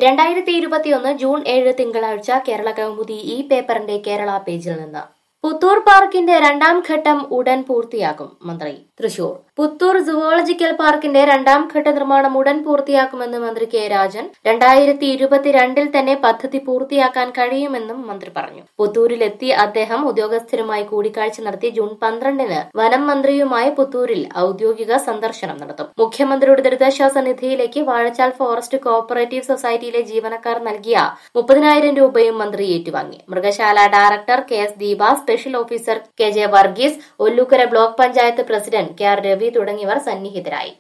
രണ്ടായിരത്തി ഇരുപത്തിയൊന്ന് ജൂൺ ഏഴ് തിങ്കളാഴ്ച കേരള കൗമുദി ഈ പേപ്പറിന്റെ കേരള പേജിൽ നിന്ന് പുത്തൂർ പാർക്കിന്റെ രണ്ടാം ഘട്ടം ഉടൻ പൂർത്തിയാക്കും മന്ത്രി തൃശൂർ പുത്തൂർ സുവോളജിക്കൽ പാർക്കിന്റെ രണ്ടാം ഘട്ട നിർമ്മാണം ഉടൻ പൂർത്തിയാക്കുമെന്ന് മന്ത്രി കെ രാജൻ രണ്ടായിരത്തി ഇരുപത്തിരണ്ടിൽ തന്നെ പദ്ധതി പൂർത്തിയാക്കാൻ കഴിയുമെന്നും മന്ത്രി പറഞ്ഞു പുത്തൂരിലെത്തി അദ്ദേഹം ഉദ്യോഗസ്ഥരുമായി കൂടിക്കാഴ്ച നടത്തി ജൂൺ പന്ത്രണ്ടിന് വനം മന്ത്രിയുമായി പുത്തൂരിൽ ഔദ്യോഗിക സന്ദർശനം നടത്തും മുഖ്യമന്ത്രിയുടെ ദുരിതാശ്വാസ നിധിയിലേക്ക് വാഴച്ചാൽ ഫോറസ്റ്റ് കോഓപ്പറേറ്റീവ് സൊസൈറ്റിയിലെ ജീവനക്കാർ നൽകിയ മുപ്പതിനായിരം രൂപയും മന്ത്രി ഏറ്റുവാങ്ങി മൃഗശാല director K S Deepa special officer K J Varghese Ollukkara block panchayat president K R Ravi തുടങ്ങിയവർ സന്നിഹിതരായി